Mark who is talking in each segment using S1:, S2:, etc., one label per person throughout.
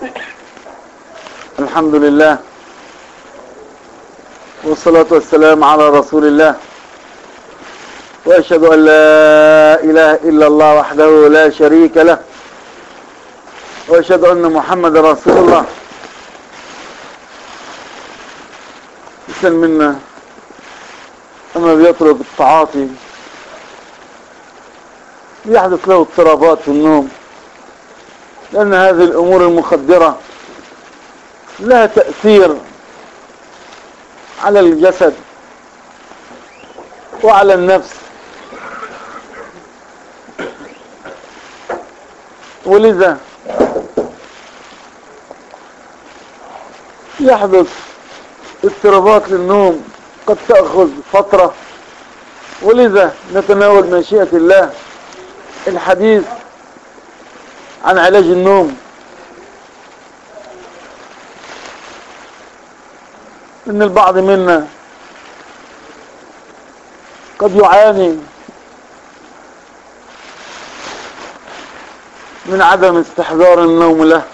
S1: الحمد لله والصلاة والسلام على رسول الله وأشهد أن لا إله إلا الله وحده لا شريك له وأشهد أن محمد رسول الله إنسان منا أما بيطلب التعاطي يحدث له اضطرابات في النوم لأن هذه الأمور المخدرة لها تأثير على الجسد وعلى النفس ولذا يحدث اضطرابات للنوم قد تأخذ فترة ولذا نتناول مشيئة الله الحديث عن علاج النوم ان البعض منا قد يعاني من عدم استحضار النوم له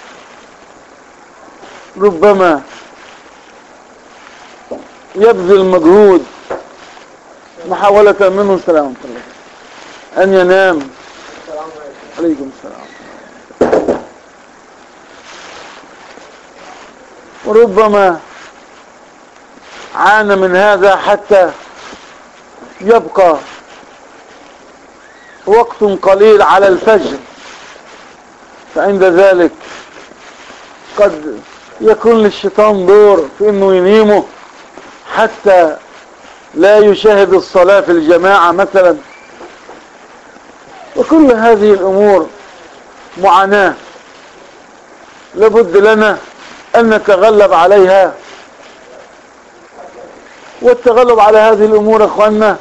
S1: ربما يبذل مجهود محاولة منه السلام عليكم أن ينام عليكم السلام وربما عانى من هذا حتى يبقى وقت قليل على الفجر فعند ذلك قد يكون للشيطان دور في انه ينيمه حتى لا يشاهد الصلاة في الجماعة مثلا وكل هذه الامور معاناة لابد لنا ان نتغلب عليها والتغلب على هذه الامور يا اخواننا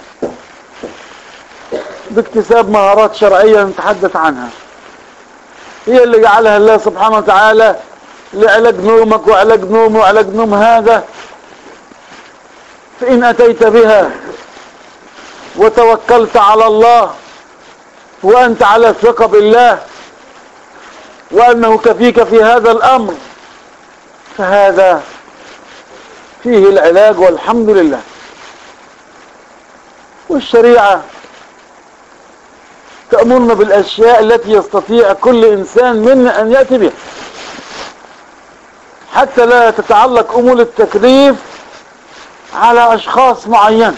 S1: باكتساب مهارات شرعية نتحدث عنها هي اللي جعلها الله سبحانه وتعالى لعلاج نومك وعلاج نوم وعلاج نوم هذا فإن أتيت بها وتوكلت على الله وأنت على الثقة بالله وأنه كفيك في هذا الأمر فهذا فيه العلاج والحمد لله والشريعة تأمرنا بالأشياء التي يستطيع كل إنسان منا أن يأتي بها حتى لا تتعلق أمور التكليف على أشخاص معين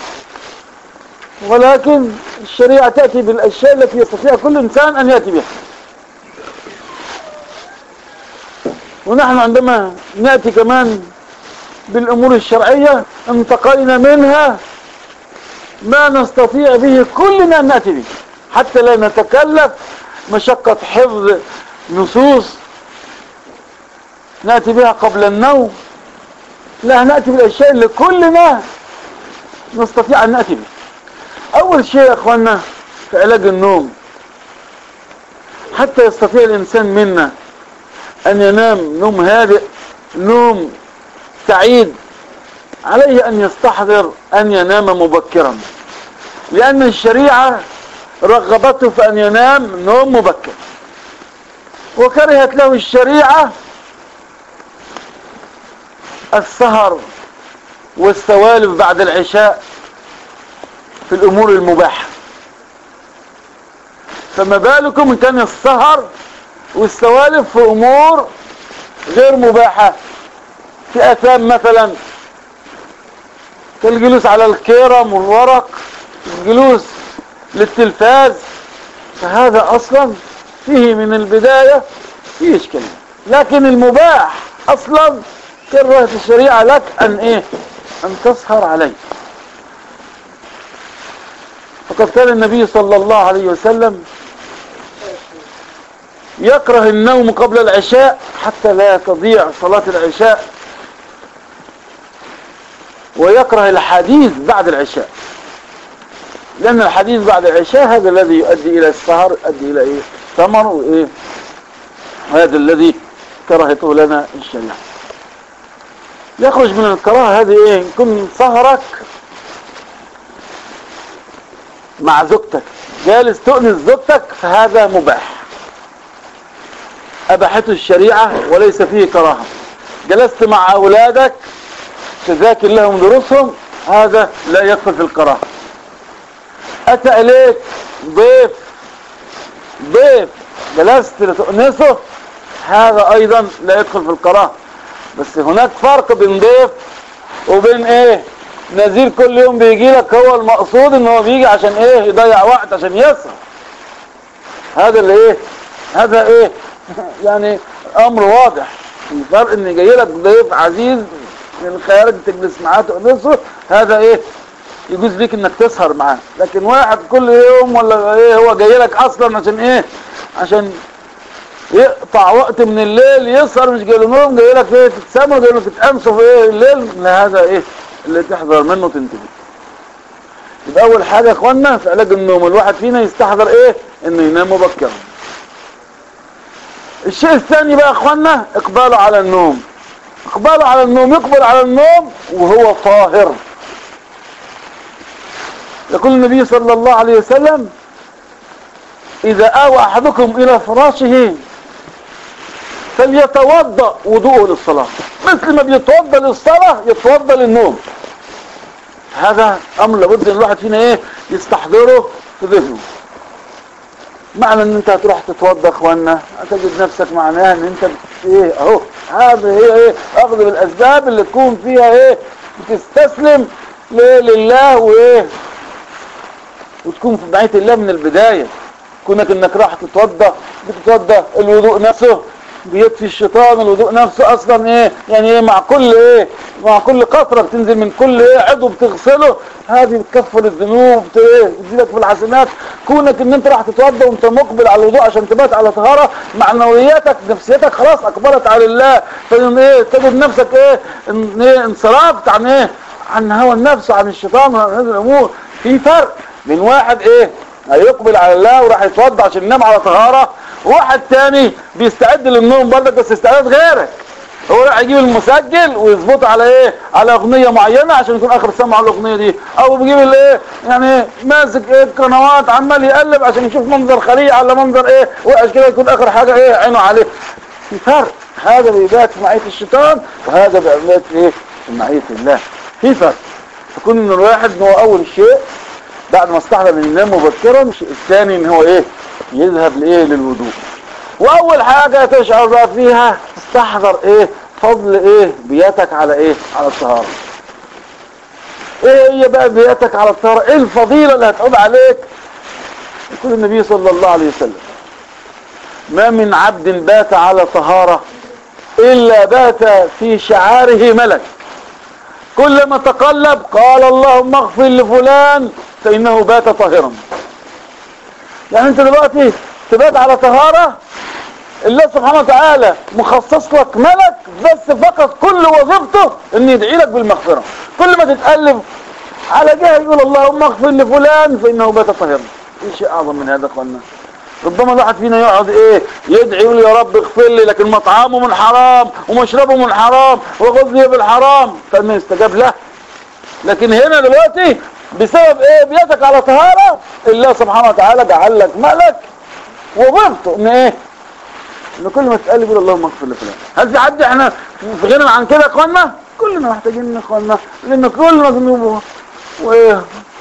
S1: ولكن الشريعة تأتي بالأشياء التي يستطيع كل إنسان أن يأتي بها ونحن عندما نأتي كمان بالأمور الشرعية انتقينا منها ما نستطيع به كلنا أن نأتي به حتى لا نتكلف مشقة حفظ نصوص نأتي بها قبل النوم لا نأتي بالأشياء اللي كلنا نستطيع أن نأتي بها أول شيء يا أخوانا في علاج النوم حتى يستطيع الإنسان منا أن ينام نوم هادئ نوم سعيد عليه أن يستحضر أن ينام مبكرا لأن الشريعة رغبته في أن ينام نوم مبكر وكرهت له الشريعة السهر والسوالف بعد العشاء في الأمور المباحة فما بالكم إن كان السهر والسوالف في أمور غير مباحة في أثام مثلا كالجلوس على الكيرم والورق الجلوس للتلفاز فهذا أصلا فيه من البداية فيه إشكالية لكن المباح أصلا كرهت الشريعة لك أن إيه أن تسهر عليه فقد كان النبي صلى الله عليه وسلم يكره النوم قبل العشاء حتى لا تضيع صلاة العشاء ويكره الحديث بعد العشاء لأن الحديث بعد العشاء هذا الذي يؤدي إلى السهر يؤدي إلى إيه ثمر وإيه هذا الذي كرهته لنا الشريعة يخرج من الكراهة هذه إيه يكون سهرك مع زوجتك جالس تؤنس زوجتك فهذا مباح اباحته الشريعة وليس فيه كراهة جلست مع اولادك تذاكر لهم دروسهم هذا لا يدخل في الكراهة اتى اليك ضيف ضيف جلست لتؤنسه هذا ايضا لا يدخل في الكراهة بس هناك فرق بين ضيف وبين ايه نذير كل يوم بيجي لك هو المقصود ان هو بيجي عشان ايه يضيع وقت عشان يسهر هذا اللي ايه هذا ايه يعني امر واضح الفرق ان جاي لك ضيف عزيز من الخارج تجلس معاه تؤنسه هذا ايه يجوز ليك انك تسهر معاه لكن واحد كل يوم ولا ايه هو جاي لك اصلا عشان ايه عشان يقطع وقت من الليل يسهر مش جاي له نوم جاي لك ايه تتسمى جاي لك تتأنسوا في ايه الليل لا هذا ايه اللي تحذر منه تنتبه يبقى اول حاجة يا اخوانا في علاج النوم الواحد فينا يستحضر ايه انه ينام مبكرا الشيء الثاني بقى يا اخوانا اقباله على النوم اقباله على النوم يقبل على النوم وهو طاهر يقول النبي صلى الله عليه وسلم اذا اوى احدكم الى فراشه فليتوضا وضوءه للصلاه مثل ما بيتوضا للصلاه يتوضا للنوم هذا امر لابد ان الواحد فينا ايه يستحضره في ذهنه معنى ان انت هتروح تتوضا اخوانا هتجد نفسك معناها ان انت ايه اهو هذه هي ايه اخذ بالاسباب اللي تكون فيها ايه بتستسلم لله وايه وتكون في معية الله من البداية كونك انك راح تتوضا بتتوضا الوضوء نفسه بيطفي الشيطان الوضوء نفسه اصلا ايه يعني ايه مع كل ايه مع كل قطره بتنزل من كل ايه عضو بتغسله هذه بتكفر الذنوب بت- ايه بتزيدك في الحسنات كونك ان انت راح تتوضا وانت مقبل على الوضوء عشان تبات على طهاره معنوياتك نفسيتك خلاص اقبلت على الله فإن ايه تجد نفسك ايه ان ايه انصرفت عن ايه عن هوى النفس وعن الشيطان وعن هذه الامور في فرق من واحد ايه هيقبل على الله وراح يتوضا عشان ينام على طهاره وواحد تاني بيستعد للنوم برضك بس استعداد غيرك هو راح يجيب المسجل ويظبطه على ايه على اغنيه معينه عشان يكون اخر سمع الاغنيه دي او بيجيب الايه يعني ماسك ايه القنوات عمال يقلب عشان يشوف منظر خليع على منظر ايه وقش كده يكون اخر حاجه ايه عينه عليه في فرق هذا بيبات في معيه الشيطان وهذا بيبات في ايه في معيه الله في فرق تكون ان الواحد ان هو اول شيء بعد ما استحضر ان ينام مبكرا الشيء الثاني ان هو ايه يذهب لايه للوضوء واول حاجة تشعر بقى فيها تستحضر ايه فضل ايه بياتك على ايه على الطهارة ايه هي بقى بياتك على الطهارة ايه الفضيلة اللي هتعود عليك يقول النبي صلى الله عليه وسلم ما من عبد بات على طهارة الا بات في شعاره ملك كلما تقلب قال اللهم اغفر لفلان فانه بات طاهرا يعني انت دلوقتي تبات على طهارة الله سبحانه وتعالى مخصص لك ملك بس فقط كل وظيفته ان يدعي لك بالمغفرة كل ما تتقلب على جهة يقول اللهم اغفر لفلان فانه بات طاهرا ايه شيء اعظم من هذا اخوانا ربما الواحد فينا يقعد ايه يدعي يقول يا رب اغفر لي لكن مطعمه من حرام ومشربه من حرام وغذي بالحرام فما يستجاب له لكن هنا دلوقتي بسبب ايه بيتك على طهارة الله سبحانه وتعالى جعل لك ملك وظيفته ان ايه ان كل ما تقلب يقول اللهم اغفر لفلان هل في حد احنا في غنى عن كده يا اخوانا كلنا محتاجين يا اخوانا لان كلنا ذنوب وايه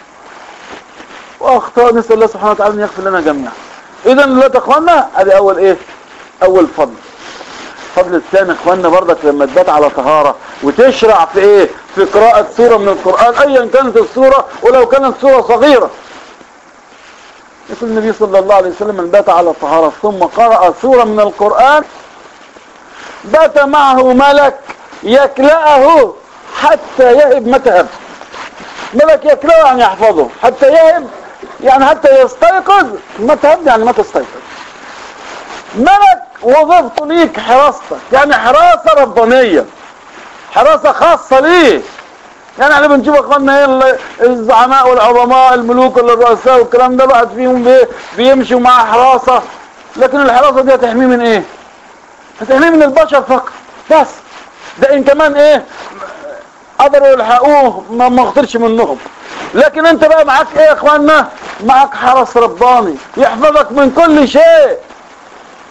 S1: واخطاء نسال الله سبحانه وتعالى ان يغفر لنا جميعا اذا دلوقتي يا اخوانا ادي اول ايه اول فضل الفضل الثاني يا اخوانا برضك لما تبات على طهارة وتشرع في ايه في قراءة سورة من القرآن ايا كانت السورة ولو كانت سورة صغيرة يقول النبي صلى الله عليه وسلم من بات على طهارة ثم قرأ سورة من القرآن بات معه ملك يكلأه حتى يهب متى هب ملك يكلأه يعني يحفظه حتى يهب يعني حتى يستيقظ متى هب يعني متى استيقظ ملك وظيفته ليك حراستك يعني حراسة ربانية حراسة خاصة ليه يعني احنا بنشوف اخواننا ايه ال- الزعماء والعظماء الملوك ولا الرؤساء والكلام ده الواحد فيهم بي- بيمشي مع حراسة لكن الحراسة دي هتحميه من ايه هتحميه من البشر فقط بس ده ان كمان ايه قدروا يلحقوه ما ما اغترش منهم لكن انت بقى معاك ايه يا اخوانا معاك حرس رباني يحفظك من كل شيء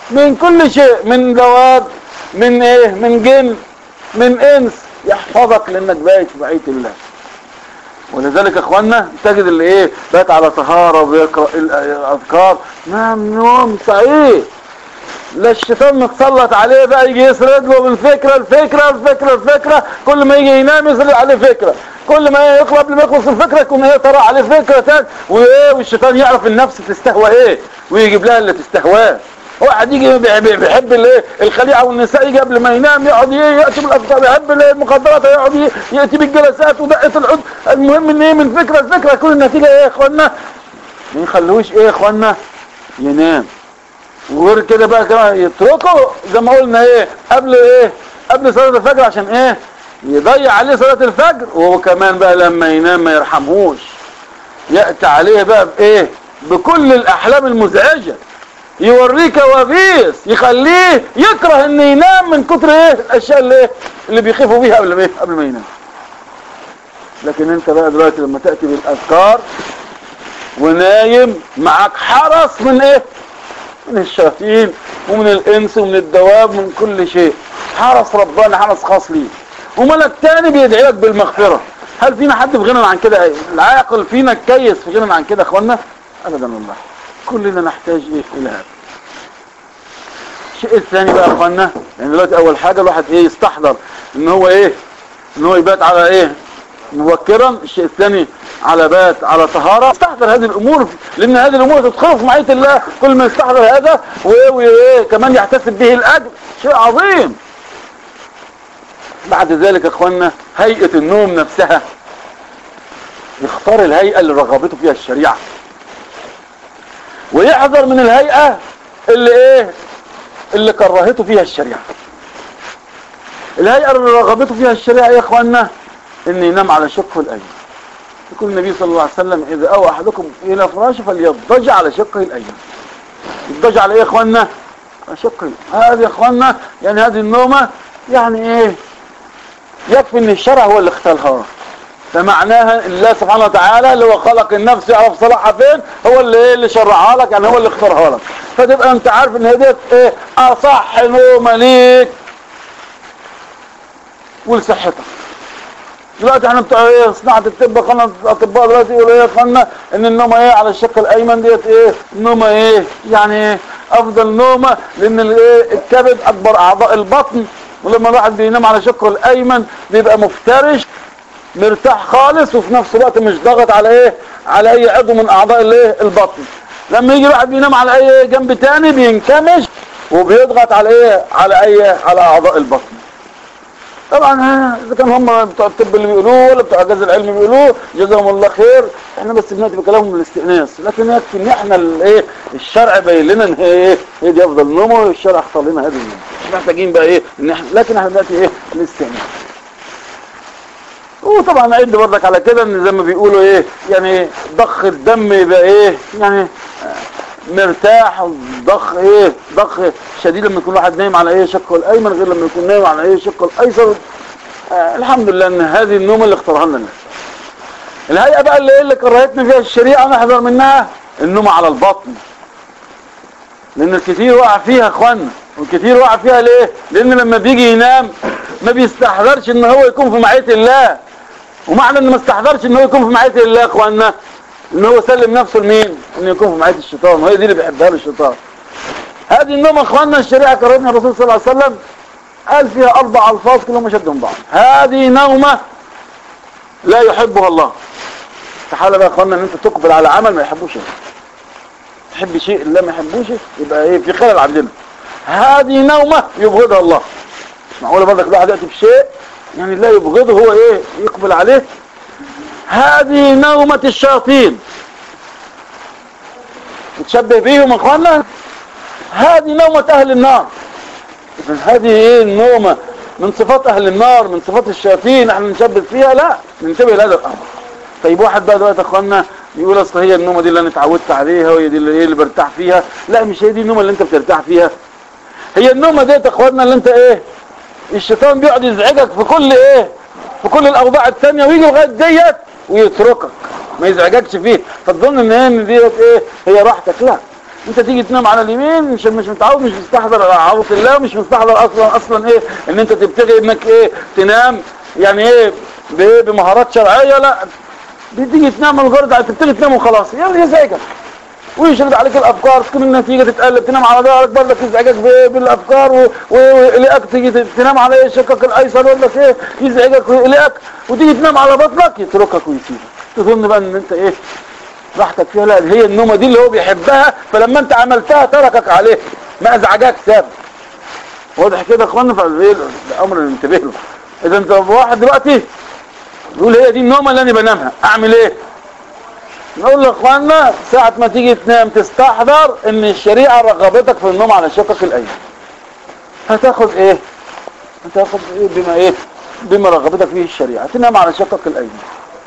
S1: من كل شيء من دواب من ايه من جن من انس يحفظك لانك بايت في بعيد الله ولذلك اخوانا تجد اللي ايه بات على طهارة وبيقرأ الاذكار نعم نوم سعيد لا الشيطان متسلط عليه بقى يجي يسرد له بالفكرة الفكرة الفكرة الفكرة كل ما يجي ينام يسرد عليه فكرة كل ما يطلب قبل ما يخلص الفكرة يكون هي طرى عليه فكرة تاني وايه والشيطان يعرف النفس تستهوى ايه ويجيب لها اللي تستهواه واحد يجي بيحب الايه الخليعه والنساء يجي قبل ما ينام يقعد ياتي بالافكار يحب المخدرات يقعد ياتي بالجلسات ودقه العود المهم ان ايه من فكره لفكره كل النتيجه ايه يا اخوانا ما يخلوش ايه يا اخوانا ينام وغير كده بقى كمان يتركه زي ما قلنا ايه قبل ايه قبل صلاه الفجر عشان ايه يضيع عليه صلاه الفجر وهو كمان بقى لما ينام ما يرحمهوش ياتي عليه بقى بايه بكل الاحلام المزعجه يوريه كوابيس يخليه يكره ان ينام من كتر ايه الاشياء اللي ايه اللي بيخافوا بيها قبل ما ايه قبل ما ينام لكن انت بقى دلوقتي لما تاتي بالاذكار ونايم معاك حرس من ايه من الشياطين ومن الانس ومن الدواب من كل شيء حرس ربنا حرس خاص ليه وملك تاني بيدعي لك بالمغفره هل فينا حد في غنى عن كده العاقل فينا كيس في غنى عن كده يا اخوانا ابدا والله كلنا نحتاج ايه الى هذا الشيء الثاني بقى يا اخوانا يعني دلوقتي اول حاجه الواحد ايه يستحضر ان هو ايه ان هو يبات على ايه مبكرا الشيء الثاني على بات على طهارة يستحضر هذه الامور لان هذه الامور تدخله في معية الله كل ما يستحضر هذا وايه كمان يحتسب به الاجر شيء عظيم بعد ذلك يا اخوانا هيئة النوم نفسها يختار الهيئة اللي رغبته فيها الشريعة ويحذر من الهيئة اللي ايه اللي كرهته فيها الشريعة الهيئة اللي رغبته فيها الشريعة يا اخوانا ان ينام على شقه الايمن يقول النبي صلى الله عليه وسلم اذا اوى احدكم الى فراشه فليضطجع على شقه الايمن يضطجع على ايه يا اخوانا على شقه هذه يا اخوانا يعني هذه النومة يعني ايه يكفي ان الشرع هو اللي اختارها فمعناها الله سبحانه وتعالى اللي هو خلق النفس يعرف صلاحها فين هو اللي ايه اللي شرعها لك يعني هو اللي اختارها لك فتبقى انت عارف ان هديت ايه اصح نومه ليك ولصحتك دلوقتي احنا بتوع ايه صناعه الطب خلنا الاطباء دلوقتي يقولوا ايه يا اخوانا ان النومه ايه على الشق الايمن ديت ايه النومه ايه يعني ايه افضل نومه لان الايه الكبد اكبر اعضاء البطن ولما الواحد بينام على شقه الايمن بيبقى مفترش مرتاح خالص وفي نفس الوقت مش ضاغط على ايه على اي عضو من اعضاء الايه البطن لما يجي واحد بينام على اي جنب تاني بينكمش وبيضغط على ايه على اي على اعضاء البطن طبعا اذا كان هم بتوع الطب اللي بيقولوه ولا بتوع الجهاز العلمي بيقولوه جزاهم الله خير احنا بس بناتي بكلامهم بالاستئناس لكن يكفي ان احنا الايه الشرع باين لنا ان هي ايه هي دي افضل نوم والشرع اختار لنا هذه النوم مش محتاجين بقى ايه ان احنا لكن احنا دلوقتي ايه الاستئناس وطبعا عد برضك على كده ان زي ما بيقولوا ايه يعني ضخ الدم يبقى ايه يعني مرتاح ضخ ايه ضخ شديد لما يكون واحد نايم على ايه شقه الايمن غير لما يكون نايم على ايه شقه الايسر آه الحمد لله ان هذه النوم اللي اختارها لنا الناس الهيئه بقى اللي ايه اللي كرهتنا فيها الشريعه نحذر منها النوم على البطن لان الكثير وقع فيها يا اخوانا والكثير وقع فيها ليه لان لما بيجي ينام ما بيستحضرش ان هو يكون في معيه الله ومعنى ان ما استحضرش ان هو يكون في معيه الله يا اخوانا ان هو سلم نفسه لمين ان يكون في معيه الشيطان وهي دي اللي بيحبها له الشيطان هذه النوم يا اخوانا الشريعه كررتنا الرسول صلى الله عليه وسلم قال فيها اربع الفاظ كلهم اشد من بعض هذه نومه لا يحبها الله استحاله بقى يا اخوانا ان انت تقبل على عمل ما يحبوش الله تحب شيء الله ما يحبوش يبقى ايه في خلل عندنا هذه نومه يبغضها الله معقوله برضك الواحد ياتي بشيء يعني لا يبغضه هو ايه يقبل عليه هذه نومة الشياطين تشبه بيهم اخوانا هذه نومة اهل النار إذن هذه ايه النومة من صفات اهل النار من صفات الشياطين احنا نشبه فيها لا ننتبه لهذا الامر طيب واحد بقى دلوقتي اخوانا يقول اصل هي النومة دي اللي انا اتعودت عليها وهي دي اللي, إيه اللي برتاح فيها لا مش هي دي النومة اللي انت بترتاح فيها هي النومة ديت يا اخوانا اللي انت ايه الشيطان بيقعد يزعجك في كل ايه في كل الاوضاع الثانيه ويجي لغايه ديت ويتركك ما يزعجكش فيه فتظن ان ان ديت ايه هي راحتك لا انت تيجي تنام على اليمين مش مش متعود مش مستحضر عوض الله مش مستحضر اصلا اصلا ايه ان انت تبتغي انك ايه تنام يعني ايه بايه بمهارات شرعيه لا بتيجي تنام مجرد تبتغي تنام وخلاص يلا يزعجك ويشرد عليك الافكار تكون النتيجه تتقلب تنام على ظهرك برضك يزعجك بالافكار ويقلقك تيجي تنام على ايه شقك الايسر برضك ايه يزعجك ويقلقك وتيجي تنام على بطنك يتركك ويسيبك تظن بقى ان انت ايه راحتك فيها لا هي النومه دي اللي هو بيحبها فلما انت عملتها تركك عليه ما ازعجك ساب واضح كده يا اخوانا فالامر اللي انتبه له اذا انت واحد دلوقتي يقول هي دي النومه اللي انا بنامها اعمل ايه نقول لاخواننا ساعة ما تيجي تنام تستحضر ان الشريعة رغبتك في النوم على شقك الايمن هتاخد ايه هتاخد ايه بما ايه بما رغبتك فيه الشريعة تنام على شقك الايمن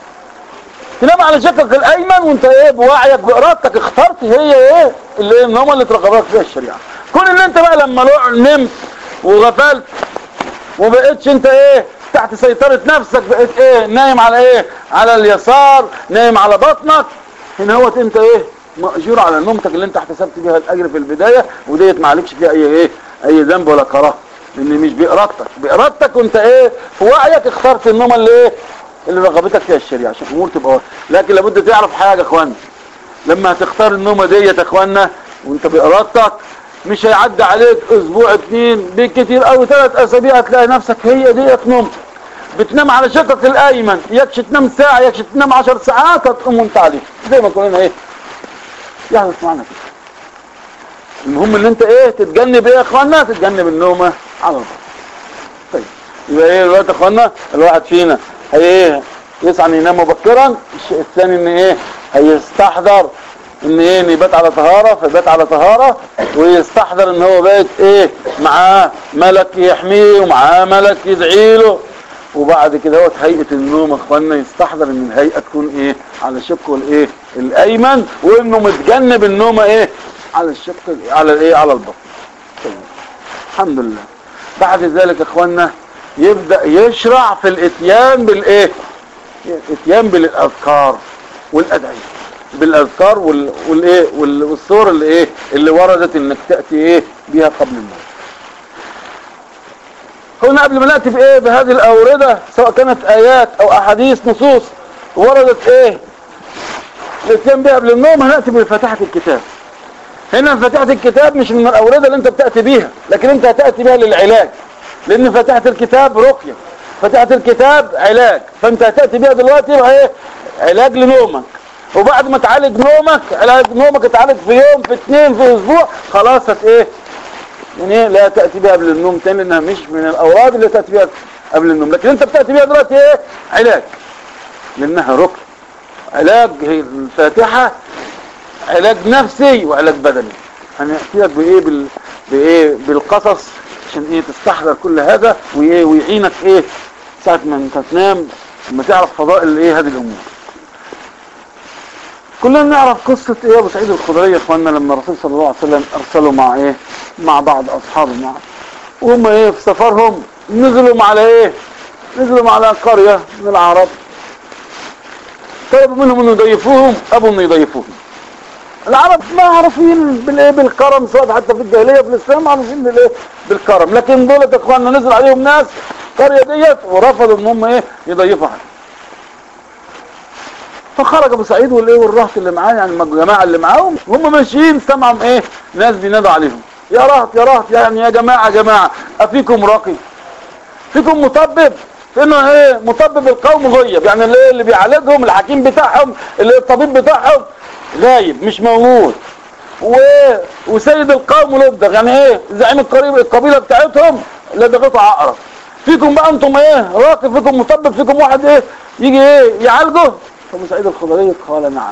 S1: تنام على شقك الايمن وانت ايه بوعيك بارادتك اخترت هي ايه اللي النوم اللي ترغبك فيها الشريعة كون ان انت بقى لما نمت وغفلت وبقيتش انت ايه تحت سيطرة نفسك بقيت ايه نايم على ايه على اليسار نايم على بطنك هنا هو انت ايه مأجور على نومتك اللي انت احتسبت بيها الاجر في البداية وديت ما عليكش فيها اي ايه اي ذنب ولا كراهه لان مش بارادتك بارادتك وانت ايه في وعيك اخترت النوم اللي ايه اللي رغبتك فيها الشريعه عشان الامور تبقى واضحه لكن لابد تعرف حاجه يا اخوانا لما هتختار النومه ديت يا اخوانا وانت بارادتك مش هيعدي عليك اسبوع اتنين بالكتير قوي ثلاث اسابيع هتلاقي نفسك هي ديت نوم بتنام على شقك الايمن يكش تنام ساعة يكش تنام عشر ساعات هتقوم وانت عليه زي ما كلنا ايه يحدث معنا كده المهم ان انت ايه تتجنب ايه يا اخوانا تتجنب النومة على البطن طيب يبقى ايه دلوقتي يا اخوانا الواحد فينا هي ايه يسعى ان ينام مبكرا الشيء الثاني ان ايه هيستحضر ان ايه ان يبات على طهارة فيبات على طهارة ويستحضر ان هو بيت ايه معاه ملك يحميه ومعاه ملك يدعيله وبعد كده هو هيئة النوم اخوانا يستحضر ان الهيئة تكون ايه على شقه الايه الايمن وانه متجنب النوم ايه على الشق على الايه على البطن طيب. الحمد لله بعد ذلك اخوانا يبدأ يشرع في الاتيان بالايه اتيان بالاذكار والادعية بالاذكار وال... والايه وال... والصور اللي ايه اللي وردت انك تاتي ايه بها قبل الموت قلنا قبل ما ناتي بايه بهذه الاورده سواء كانت ايات او احاديث نصوص وردت ايه الاتيان بها قبل النوم هناتي بفاتحه الكتاب هنا فاتحه الكتاب مش من الاورده اللي انت بتاتي بيها لكن انت هتاتي بها للعلاج لان فاتحه الكتاب رقيه فاتحه الكتاب علاج فانت هتاتي بها دلوقتي يبقى ايه علاج لنومك وبعد ما تعالج نومك علاج نومك اتعالج في يوم في اثنين في اسبوع خلاص هت ايه يعني ايه لا تأتي بها قبل النوم تاني لانها مش من الاوراد اللي تأتي بها قبل النوم لكن انت بتأتي بها دلوقتي ايه علاج لانها ركن علاج هي الفاتحة علاج نفسي وعلاج بدني هنأتيك بايه بال... بايه بالقصص عشان ايه تستحضر كل هذا وايه ويعينك ايه ساعة ما انت تنام لما تعرف فضائل ايه هذه الامور كلنا نعرف قصة ايه ابو سعيد الخضري يا اخواننا لما الرسول صلى الله عليه وسلم ارسلوا مع ايه مع بعض اصحابه معه وهم ايه في سفرهم نزلوا على ايه نزلوا على قرية من العرب طلبوا منهم انه يضيفوهم ابوا انه يضيفوهم العرب ما عارفين بالايه بالكرم سواء حتى في الجاهليه في الاسلام عارفين بالايه بالكرم لكن دول اخواننا نزل عليهم ناس القريه ديت ورفضوا ان هم ايه يضيفوا حد فخرج ابو سعيد والايه والرهط اللي معاه يعني الجماعه اللي معاهم هم ماشيين سمعهم ايه ناس بينادوا عليهم يا رهط يا رهط يعني يا جماعه يا جماعه افيكم راقي فيكم مطبب فانه ايه مطبب القوم غيب يعني اللي, اللي بيعالجهم الحكيم بتاعهم اللي الطبيب بتاعهم غايب مش موجود و... وسيد القوم لبدغ يعني ايه زعيم القريب القبيله بتاعتهم لدغته عقرب فيكم بقى انتم ايه راقي فيكم مطبب فيكم واحد ايه يجي ايه يعالجه ابو سعيد الخضري قال نعم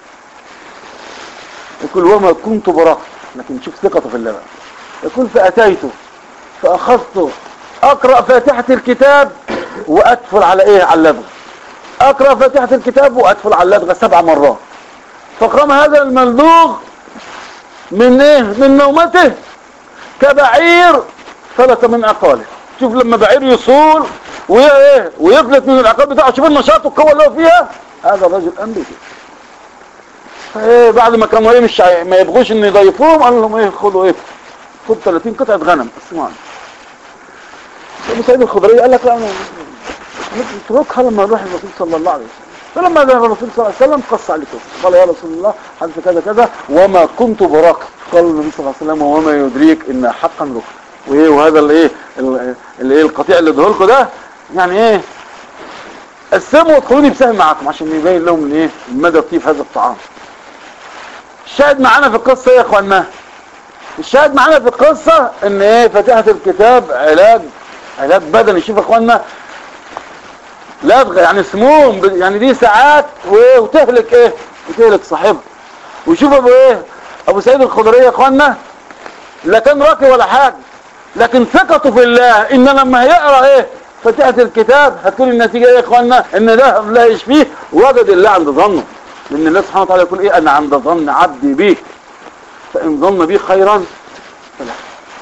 S1: يقول وما كنت براق لكن شوف ثقته في الله يقول فاتيته فاخذته اقرا فاتحه الكتاب وادخل على ايه على اللدغه اقرا فاتحه الكتاب وادخل على اللدغه سبع مرات فقام هذا الملدوغ من ايه من نومته كبعير فلت من عقاله شوف لما بعير يصول وايه ويفلت من العقال بتاعه شوف النشاط والقوه اللي هو فيها هذا الرجل امريكي ايه بعد ما كانوا ايه مش عاي- ما يبغوش ان يضيفوهم قال لهم ايه خدوا ايه خد 30 قطعه غنم قسموا عنه ابو سعيد الخضري قال لك لا انا نتركها لما نروح الرسول صلى الله عليه وسلم فلما ذهب الرسول صلى الله عليه وسلم قص عليه قصه قال يا رسول الله حدث كذا كذا وما كنت براك قال النبي صلى الله عليه وسلم وما يدريك ان حقا ركن وايه وهذا الايه ال- الايه القطيع اللي ادهولكوا ده يعني ايه قسموا وادخلوني بسهم معاكم عشان يبين لهم الايه المدى طيب هذا الطعام الشاهد معانا في القصه ايه يا اخوانا الشاهد معانا في القصه ان ايه فاتحه الكتاب علاج علاج بدني شوف يا اخوانا لدغه يعني سموم ب- يعني دي ساعات وايه وتهلك ايه وتهلك صاحبها وشوف ابو ايه ابو سعيد الخضري يا اخوانا لا كان راكي ولا حاجه لكن ثقته في الله ان لما هيقرا ايه فاتحه الكتاب هتكون النتيجه ايه يا اخوانا ان ده لا يشفيه وجد الله عند ظنه لان الله سبحانه وتعالى يقول ايه انا عند ظن عبدي بي فان ظن بي خيرا فلا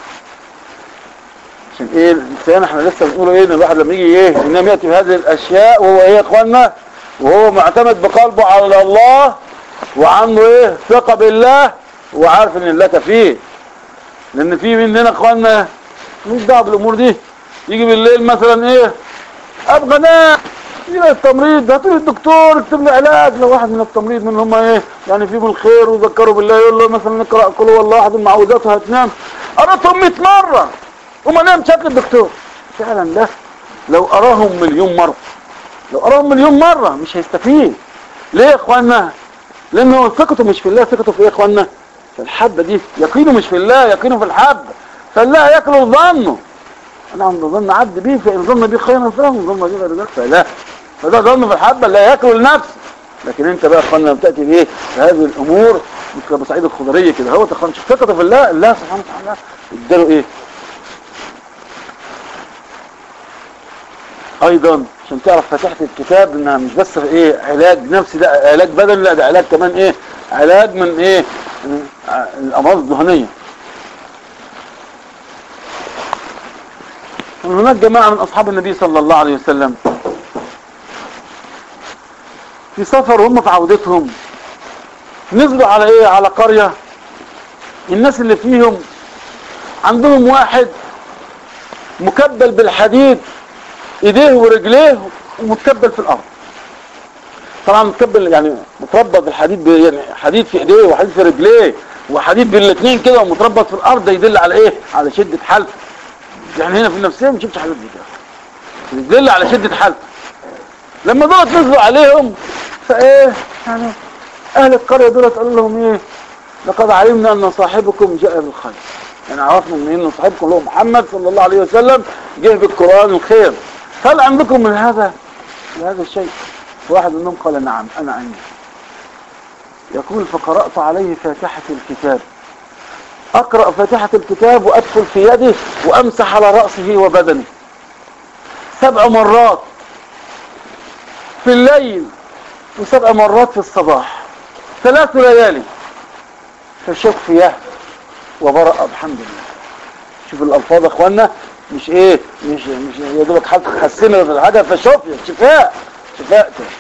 S1: عشان ايه الانسان احنا لسه بنقول ايه ان الواحد لما يجي ايه انما ياتي بهذه الاشياء وهو ايه يا اخوانا وهو معتمد بقلبه على الله وعنده ايه ثقه بالله وعارف ان الله كفيه لان في مننا اخوانا مش دعوه بالامور دي يجي بالليل مثلا ايه ابغى نام يجي التمريض هاتوا لي الدكتور اكتب لي علاج لو واحد من التمريض من هم ايه يعني فيهم الخير وذكروا بالله يقول له مثلا نقرا قل هو الله احد المعوذات وهتنام قراتهم 100 مره وما نام شكل الدكتور فعلا ده لو اراهم مليون مره لو اراهم مليون مره مش هيستفيد ليه يا اخوانا لانه ثقته مش في الله ثقته في ايه يا اخوانا في الحبه دي يقينه مش في الله يقينه في الحبه فالله ياكل ظنه انا عند ظن عبد بيه فان ظن بيه خيرا فله وان ظن بيه غير ذلك فلا فده ظن في الحبه لا ياكل نفسه لكن انت بقى يا اخوانا لما بتاتي بايه بهذه الامور مثل ابو سعيد الخضري كده هو تخنش ثقته في الله الله سبحانه وتعالى اداله ايه ايضا عشان تعرف فتحت الكتاب انها مش بس ايه علاج نفسي ده علاج بدني لا ده علاج كمان ايه علاج من ايه من الامراض الذهنيه كان هناك جماعه من اصحاب النبي صلى الله عليه وسلم في سفر وهم في عودتهم نزلوا على ايه على قريه الناس اللي فيهم عندهم واحد مكبل بالحديد ايديه ورجليه ومتكبل في الارض طبعا متكبل يعني متربط بالحديد ب- يعني حديد في ايديه وحديد في رجليه وحديد بالاثنين كده ومتربط في الارض ده يدل على ايه على شده حالته يعني هنا في النفسيه ما شفتش حاجات دي كده يدل على شده حالته لما دولت نزلوا عليهم فايه يعني اهل القريه دولت قالوا لهم ايه لقد علمنا ان صاحبكم جاء بالخير يعني عرفنا ان ان صاحبكم اللي هو محمد صلى الله عليه وسلم جه بالقران الخير هل عندكم من هذا هذا الشيء واحد منهم قال نعم انا عندي يقول فقرأت عليه فاتحة الكتاب اقرأ فاتحة الكتاب وادخل في يده وامسح على رأسه وبدنه سبع مرات في الليل وسبع مرات في الصباح ثلاث ليالي فشفي وبرأ بحمد الله شوف الالفاظ يا اخوانا مش ايه مش مش يا دوبك حالتك حسنت في الحاجه فشفي شفاء شفاء كده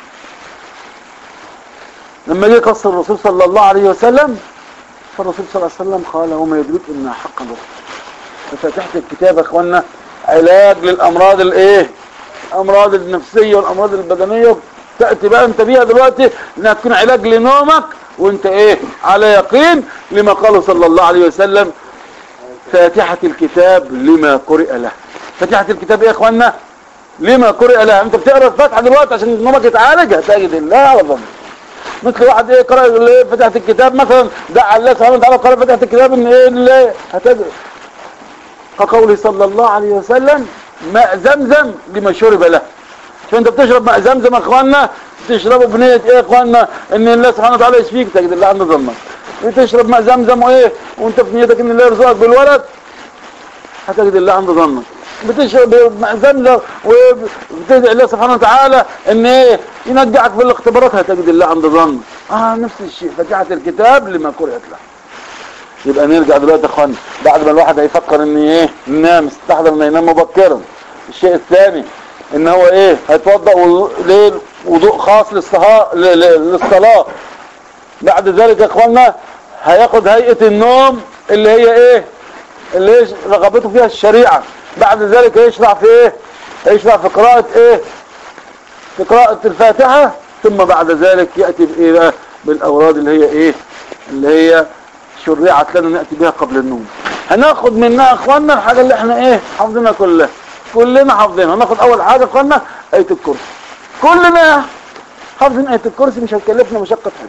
S1: لما جه قص الرسول صلى الله عليه وسلم فالرسول صلى الله عليه وسلم قال وما يدرك انها حق الله ففتحت الكتاب يا اخوانا علاج للامراض الايه الامراض النفسيه والامراض البدنيه تاتي بقى انت بيها دلوقتي انها تكون علاج لنومك وانت ايه على يقين لما قاله صلى الله عليه وسلم فاتحة الكتاب لما قرئ له فاتحة الكتاب ايه يا اخوانا لما قرئ له انت بتقرا الفاتحة دلوقتي عشان نومك يتعالج هتجد الله على ضمن مثل واحد ايه قرأ يقول ايه فتحة الكتاب مثلا دعا الله سبحانه وتعالى قرأ فتحة الكتاب ان ايه اللي هتجد كقوله صلى الله عليه وسلم ماء زمزم لما شرب له شو انت بتشرب ماء زمزم يا اخوانا تشربه بنية ايه يا اخوانا ان الله سبحانه وتعالى يشفيك تجد الله عند ظنك بتشرب ماء زمزم وايه وانت في نيتك ان الله يرزقك بالولد هتجد الله عند ظنك بتشرب ماء زمزم وبتدعي الله سبحانه وتعالى ان ايه ينجعك في الاختبارات هتجد الله عند ظنك اه نفس الشيء فاتحة الكتاب لما قرأت له يبقى نرجع دلوقتي يا اخوانا بعد ما الواحد هيفكر ان ايه ننام استحضر انه ينام مبكرا الشيء الثاني ان هو ايه هيتوضا وضوء- ليه وضوء خاص للصها ل- ل- للصلاه بعد ذلك يا اخوانا هياخد هيئة النوم اللي هي ايه اللي هي رغبته فيها الشريعة بعد ذلك هيشرع في ايه هيشرع في قراءة ايه في قراءة الفاتحة ثم بعد ذلك يأتي بايه بقى بالاوراد اللي هي ايه اللي هي شرعت لنا نأتي بها قبل النوم هناخد منها يا اخوانا الحاجة اللي احنا ايه حافظينها كلها كلنا حافظينها هناخد اول حاجة يا اخوانا اية الكرسي كلنا حافظين اية الكرسي مش هتكلفنا مشقة حفظ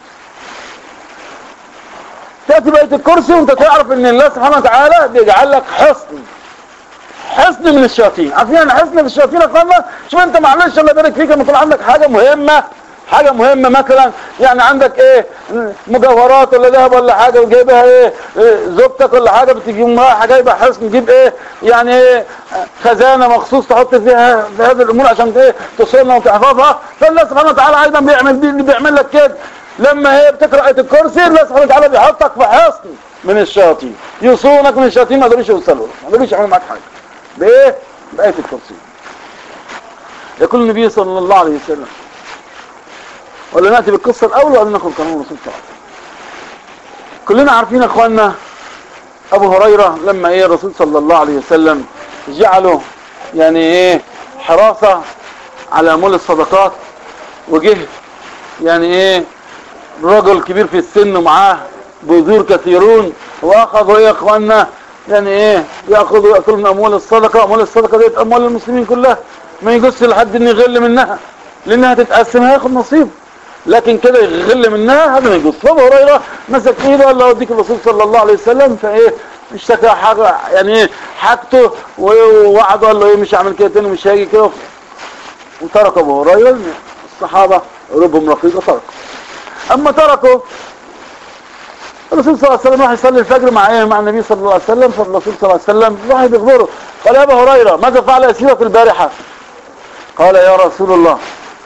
S1: تأتي بآية الكرسي وانت تعرف ان الله سبحانه وتعالى بيجعل لك حصن حصن من الشياطين عارفين يعني حصن من الشياطين يا اخوانا شوف انت معلش الله يبارك فيك لما يكون عندك حاجة مهمة حاجة مهمة مثلا يعني عندك ايه مجوهرات ولا ذهب ولا حاجة وجايبها ايه, إيه زوجتك ولا حاجة بتجي رايحة جايبة حصن تجيب ايه يعني ايه خزانة مخصوص تحط فيها في هذه الامور عشان ايه تصونها وتحفظها فالله سبحانه وتعالى ايضا بيعمل دي بيعمل لك كده لما هي بتقرأ آية الكرسي الله سبحانه وتعالى بيحطك في حصن من الشياطين يصونك من الشياطين ما قدروش يوصلوا ما قدروش يعملوا معاك حاجة بايه بآية الكرسي يقول النبي صلى الله عليه وسلم ولا نأتي بالقصة الأول ولا ناخد قانون الرسول صلى الله عليه وسلم كلنا عارفين يا اخوانا ابو هريرة لما ايه الرسول صلى الله عليه وسلم جعله يعني ايه حراسة على اموال الصدقات وجه يعني ايه رجل كبير في السن ومعاه بذور كثيرون واخذوا ايه يا اخوانا يعني ايه ياخذوا ياكلوا من اموال الصدقه اموال الصدقه ديت اموال المسلمين كلها ما يجوزش لحد ان يغل منها لانها تتقسم هياخد نصيب لكن كده يغل منها هذا ما يجوز فابو هريره مسك ايده قال له اوديك الرسول صلى الله عليه وسلم فايه اشتكى حاجه يعني ايه حاجته ووعده قال له ايه مش هعمل كده تاني مش هاجي كده وترك ابو هريره الصحابه قلوبهم رقيقه تركوا اما تركوا الرسول صلى الله عليه وسلم راح يصلي الفجر مع ايه مع النبي صلى الله عليه وسلم فالرسول صلى الله عليه وسلم راح يخبره قال يا ابا هريره ماذا فعل اسيرة البارحه قال يا رسول الله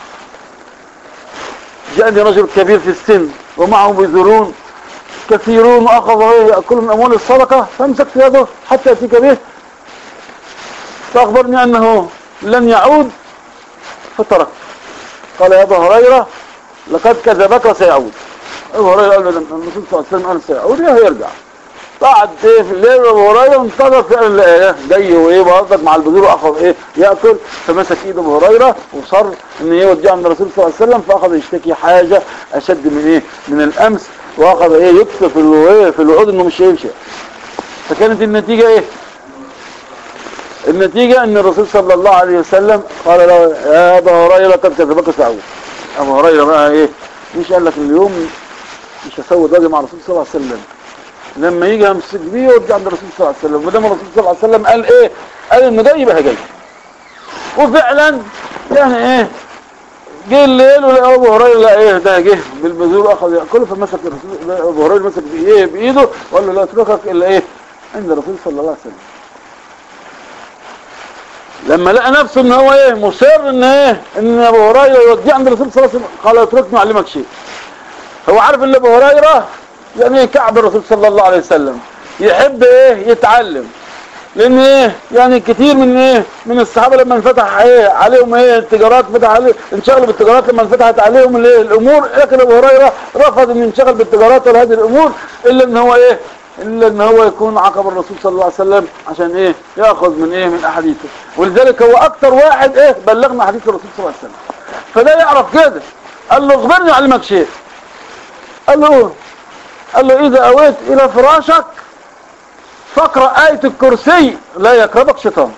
S1: جاءني رجل كبير في السن ومعه بذرون كثيرون واخذوا ياكل من اموال الصدقه فامسك في يده حتى ياتيك به فاخبرني انه لن يعود فترك قال يا ابا هريره لقد كذبك وسيعود ابو هريره قال الرسول صلى الله عليه وسلم قال سيعود هيرجع قعد ايه في الليل ابو هريره وانتظر فعلا ايه جاي وايه برضك مع البذور واخذ ايه ياكل فمسك ايد ابو هريره وصر ان يوديه عند الرسول صلى الله عليه وسلم فاخذ يشتكي حاجه اشد من ايه من الامس واخذ ايه يكتب في الوعود في الوعود انه مش هيمشي فكانت النتيجه ايه النتيجه ان الرسول صلى الله عليه وسلم قال له يا ابا هريره قد كذبك سعود ابو هريره بقى ايه مش قال لك اليوم مش هسوي راجل مع الرسول صلى الله عليه وسلم لما يجي امسك بيه ويرجع عند الرسول صلى الله عليه وسلم ودام الرسول صلى الله عليه وسلم قال ايه قال انه جاي يبقى جاي وفعلا يعني ايه جه الليل ولقى ابو هريره لا ايه ده جه بالبذور اخذ ياكله فمسك الرسول ابو هريره مسك بايه بايده وقال له لا اتركك الا ايه عند الرسول صلى الله عليه وسلم لما لقى نفسه ان هو ايه مصر ان ايه ان ابو هريره يوديه عند الرسول صلى الله عليه وسلم قال اتركني اعلمك شيء هو عارف ان ابو هريره يعني كعب الرسول صلى الله عليه وسلم يحب ايه يتعلم لان ايه يعني كتير من ايه من الصحابه لما انفتح ايه عليهم ايه التجارات فتح عليه انشغلوا بالتجارات لما انفتحت عليهم الايه الامور لكن ابو هريره رفض ان ينشغل بالتجارات ولا هذه الامور الا ان هو ايه الا ان هو يكون عقب الرسول صلى الله عليه وسلم عشان ايه ياخذ من ايه من احاديثه ولذلك هو اكتر واحد ايه بلغنا حديث الرسول صلى الله عليه وسلم فده يعرف كده قال له اخبرني اعلمك شيء قال له قال له اذا اويت الى فراشك فاقرا ايه الكرسي لا يقربك شيطان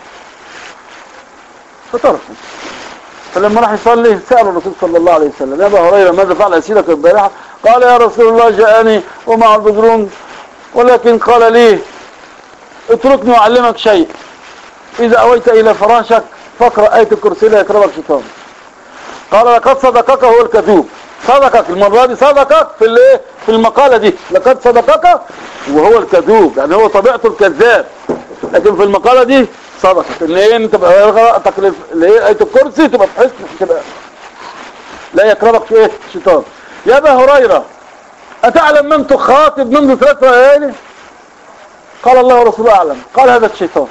S1: فتركه فلما راح يصلي سأل الرسول صلى الله عليه وسلم يا ابا هريره ماذا فعل اسيرك البارحه قال يا رسول الله جاءني ومع البدرون ولكن قال لي اتركني واعلمك شيء اذا اويت الى فراشك فاقرا ايه الكرسي لا يقربك شيطان قال لقد صدقك هو الكذوب صدقك المرة دي صدقك في الايه في المقالة دي لقد صدقك وهو الكذوب يعني هو طبيعته الكذاب لكن في المقالة دي صدقك ان ايه انت قراءتك اللي هي ايه الكرسي تبقى تحس كده لا يقربك ايه شيطان يا ابا هريرة اتعلم من تخاطب منذ ثلاث ليالي قال الله ورسوله اعلم قال هذا الشيطان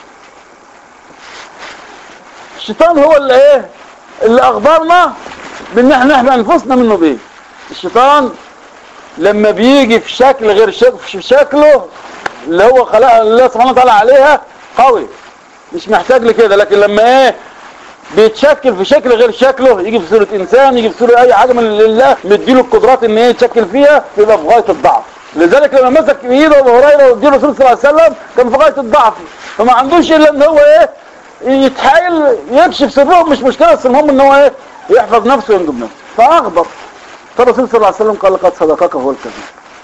S1: الشيطان هو اللي ايه اللي اخبرنا بان احنا نحمي انفسنا منه بايه الشيطان لما بيجي في شكل غير شك في شكله اللي هو خلق الله سبحانه وتعالى عليها قوي مش محتاج لكده لكن لما ايه بيتشكل في شكل غير شكله يجي في صورة انسان يجي في صورة اي حاجة من الله مديله القدرات ان ايه يتشكل فيها يبقى في غاية الضعف لذلك لما مسك في ايده ابو هريره واديه الرسول صلى الله عليه وسلم كان في غايه الضعف فما عندوش الا ان هو ايه يتحايل يكشف سرهم مش مشكله بس المهم ان هو ايه يحفظ نفسه وينجب نفسه فاغضب فالرسول صلى الله عليه وسلم قال لقد صدقك هو الكذب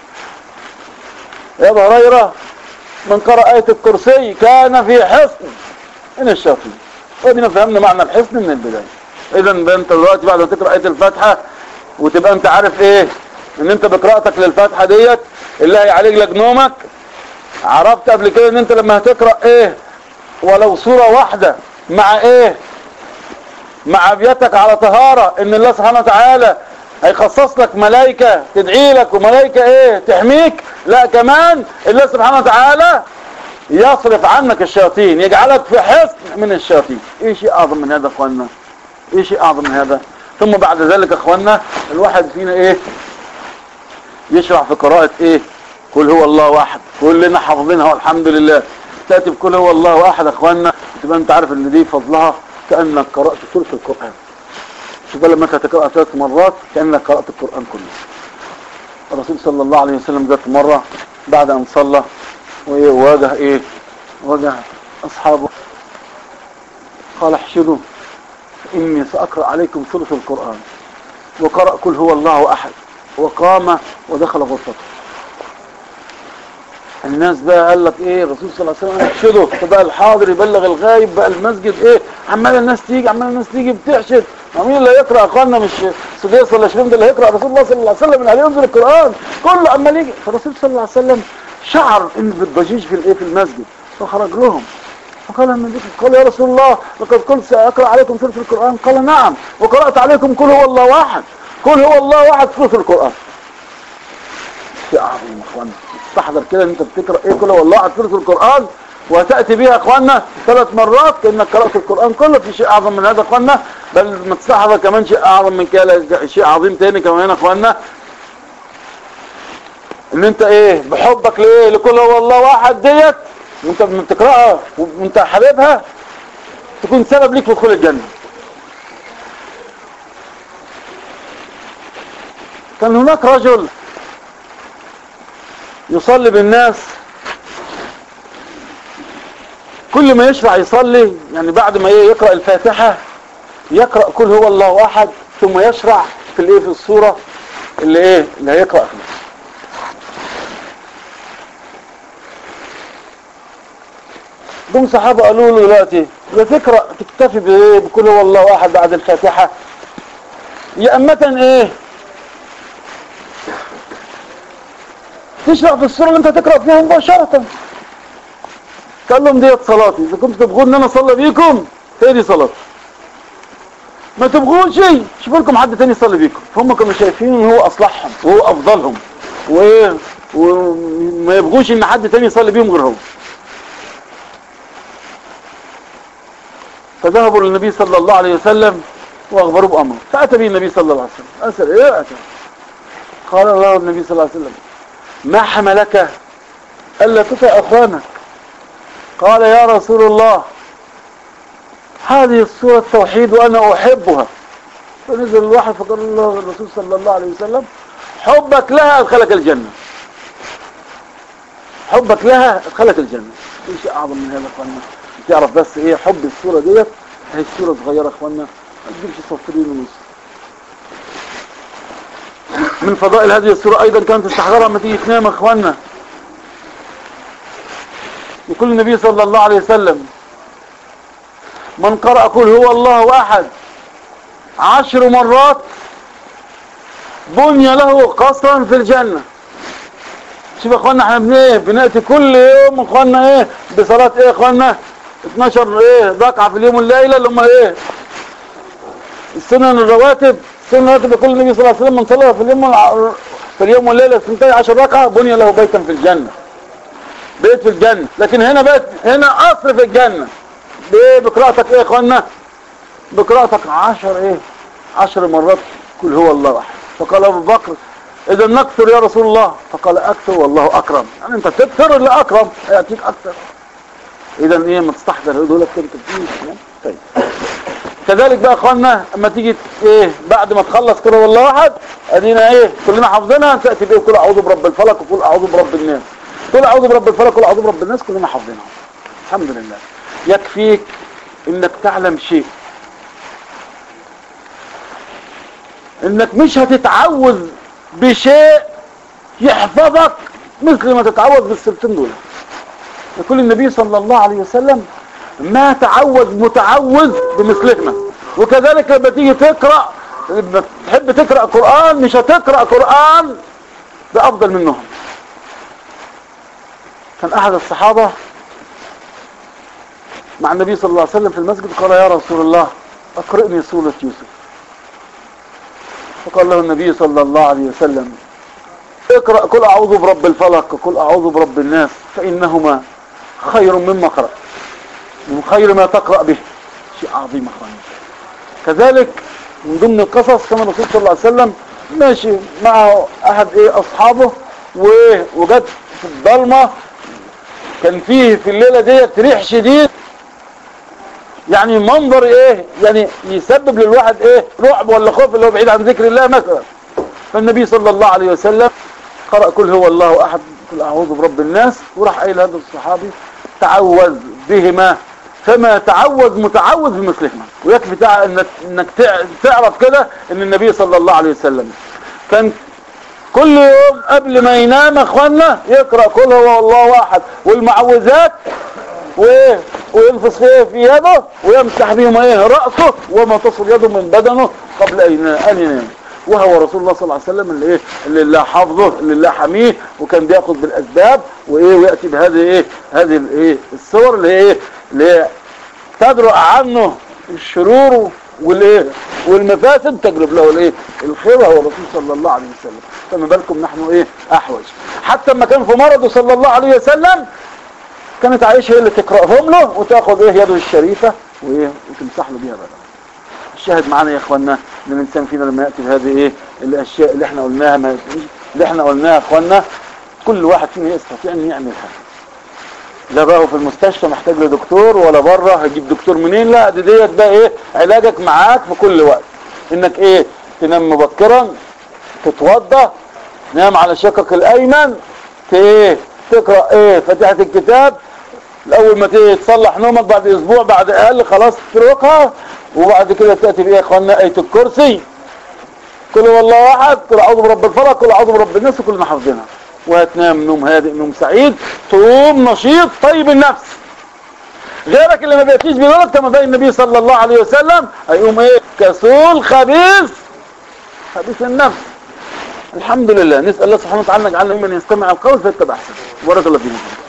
S1: يا ابو هريره من قرأ آية الكرسي كان في حصن من الشياطين ودينا فهمنا معنى الحصن من البداية اذا انت دلوقتي بعد ما تقرأ آية الفاتحة وتبقى انت عارف ايه ان انت بقراءتك للفاتحة ديت اللي هيعالج لك نومك عرفت قبل كده ان انت لما هتقرأ ايه ولو صورة واحدة مع ايه مع ابياتك على طهارة ان الله سبحانه وتعالى هيخصص لك ملائكة تدعي لك وملائكة ايه تحميك لا كمان الله سبحانه وتعالى يصرف عنك الشياطين يجعلك في حصن من الشياطين ايه شيء اعظم من هذا اخواننا ايه شيء اعظم من هذا ثم بعد ذلك اخواننا الواحد فينا ايه يشرح في قراءة ايه قل هو الله احد كلنا حافظينها والحمد لله تأتي بكل هو الله احد اخواننا تبقى انت عارف ان دي فضلها كأنك قرأت سورة القرآن شوف لما انت تقرأ ثلاث مرات كأنك قرأت القرآن كله الرسول صلى الله عليه وسلم ذات مرة بعد ان صلى وواجه ايه واجه اصحابه قال احشدوا اني سأقرأ عليكم سورة القرآن وقرأ كل هو الله احد وقام ودخل غرفته الناس بقى قال لك ايه الرسول صلى الله عليه وسلم يحشده فبقى الحاضر يبلغ الغايب بقى المسجد ايه عمال الناس تيجي عمال الناس تيجي بتحشد مين اللي هيقرا اخواننا مش سديس ولا شريم ده اللي هيقرا رسول الله صلى الله عليه وسلم اللي عليه ينزل القران كله عمال يجي فالرسول صلى الله عليه وسلم شعر ان بالضجيج في الايه في المسجد فخرج لهم فقال النبي قال يا رسول الله لقد قلت ساقرا عليكم سوره القران قال نعم وقرات عليكم كل هو الله واحد كل هو الله واحد سوره القران شيء عظيم يا اخوانا استحضر كده ان انت بتقرا ايه كل هو الله واحد سوره القران وتاتي بها يا اخوانا ثلاث مرات كانك قرات القران كله في شيء اعظم من هذا يا اخوانا بل ما تستحضر كمان شيء اعظم من كده شيء عظيم تاني كمان يا اخوانا ان انت ايه بحبك لايه لكل هو الله واحد ديت وانت بتقراها وانت حبيبها تكون سبب ليك في دخول الجنه كان هناك رجل يصلي بالناس كل ما يشرع يصلي يعني بعد ما يقرأ الفاتحة يقرأ كل هو الله أحد ثم يشرع في الايه في الصورة اللي ايه اللي هيقرأ فيها جم صحابة قالوا له دلوقتي يا تقرأ تكتفي بايه بكل هو الله أحد بعد الفاتحة يا أمة ايه تشرع في الصورة اللي انت تقرأ فيها مباشرة قال لهم ديت صلاتي اذا كنتوا تبغون ان انا اصلي بيكم هي دي صلاتي ما تبغون شيء شوفوا لكم حد تاني يصلي بيكم فهم كانوا شايفين ان هو اصلحهم وهو افضلهم وايه وما يبغوش ان حد تاني يصلي بيهم غير هو فذهبوا للنبي صلى الله عليه وسلم واخبروه بامره فاتى به النبي صلى الله عليه وسلم اسال ايه اتى قال الله النبي صلى الله عليه وسلم ما حملك الا تطع اخوانك قال يا رسول الله هذه السورة التوحيد وأنا أحبها فنزل الواحد فقال الله الرسول صلى الله عليه وسلم حبك لها أدخلك الجنة حبك لها أدخلك الجنة ايش شيء أعظم من هذا أخوانا تعرف بس إيه حب السورة ديت هي السورة صغيرة أخوانا ما تجيبش صفرين ونص من فضائل هذه السورة أيضا كانت تستحضرها لما تيجي تنام أخوانا يقول النبي صلى الله عليه وسلم من قرأ قل هو الله أحد عشر مرات بني له قصرا في الجنة شوف يا اخوانا احنا بنيه بنأتي كل يوم اخوانا ايه بصلاة ايه اخوانا 12 ايه ركعة في اليوم والليلة اللي هم ايه السنن الرواتب السنن الرواتب يقول النبي صلى الله عليه وسلم من صلى في اليوم في اليوم والليلة 12 ركعة بني له بيتا في الجنة بيت في الجنة لكن هنا بيت هنا قصر في الجنة ليه بقراءتك ايه يا اخوانا بقراءتك عشر ايه عشر مرات كل هو الله احد فقال ابو بكر اذا نكثر يا رسول الله فقال اكثر والله اكرم يعني انت تكثر اللي اكرم هياتيك اكثر اذا ايه ما تستحضر دول لك كده كتير طيب كذلك بقى اخوانا اما تيجي ايه بعد ما تخلص كده والله واحد ادينا ايه كلنا حافظينها تاتي بايه كل اعوذ برب الفلق وكل اعوذ برب الناس كل اعوذ برب الفلق وكل اعوذ برب الناس كلنا حافظينها الحمد لله يكفيك انك تعلم شيء انك مش هتتعوذ بشيء يحفظك مثل ما تتعوذ بالسلطين دول يقول النبي صلى الله عليه وسلم ما تعوذ متعوذ بمثلهما وكذلك لما تيجي تقرأ لما تحب تقرأ قرآن مش هتقرأ قرآن بأفضل منهم كان أحد الصحابة مع النبي صلى الله عليه وسلم في المسجد قال يا رسول الله أقرئني سورة يوسف فقال له النبي صلى الله عليه وسلم اقرأ قل أعوذ برب الفلق وقل أعوذ برب الناس فإنهما خير مما قرأ من خير ما تقرأ به شيء عظيم أخواني كذلك من ضمن القصص كما الرسول صلى الله عليه وسلم ماشي مع أحد إيه أصحابه وجد في الضلمة كان فيه في الليلة ديت ريح شديد يعني منظر ايه يعني يسبب للواحد ايه رعب ولا خوف اللي هو بعيد عن ذكر الله مثلا فالنبي صلى الله عليه وسلم قرأ كل هو الله احد كل اعوذ برب الناس وراح قايل هذا الصحابي تعوذ بهما فما تعوذ متعوذ بمثلهما ويكفي تع... انك, إنك تعرف كده ان النبي صلى الله عليه وسلم كان كل يوم قبل ما ينام اخوانا يقرأ كل هو الله واحد والمعوذات وايه وينفس فيه في يده ويمسح بهم ايه رأسه وما تصل يده من بدنه قبل ان ينام وهو رسول الله صلى الله عليه وسلم اللي ايه اللي الله حافظه اللي الله حميه وكان بياخذ بالاسباب وايه وياتي بهذه ايه هذه الايه الصور اللي ايه اللي هي تدرأ عنه الشرور والايه والمفاسد تجلب له الايه الخير وهو الرسول صلى الله عليه وسلم فما بالكم نحن ايه احوج حتى لما كان في مرضه صلى الله عليه وسلم كانت عائشة هي اللي تقرأهم له وتاخذ ايه يده الشريفة وايه وتمسح له بيها بدل الشاهد معانا يا اخوانا ان الانسان فينا لما ياتي بهذه ايه الاشياء اللي احنا قلناها ما اللي احنا قلناها يا اخوانا كل واحد فينا يستطيع ان يعمل حاجه لا بقى هو في المستشفى محتاج لدكتور ولا بره هجيب دكتور منين لا دي ديت بقى ايه علاجك معاك في كل وقت انك ايه تنام مبكرا تتوضى تنام على شقك الايمن ايه تقرا ايه فاتحه الكتاب الاول ما تصلح نومك بعد اسبوع بعد اقل خلاص تتركها وبعد كده تاتي بايه يا اخوانا ايه الكرسي كل والله واحد كل اعوذ برب الفلق كل اعوذ برب الناس كلنا حافظينها وهتنام نوم هادئ نوم سعيد تقوم نشيط طيب النفس غيرك اللي ما بيأتيش بذلك كما بين النبي صلى الله عليه وسلم هيقوم ايه كسول خبيث خبيث النفس الحمد لله نسأل الله سبحانه وتعالى ان يجعلنا ممن يستمع القول فيتبع احسن بارك الله فيكم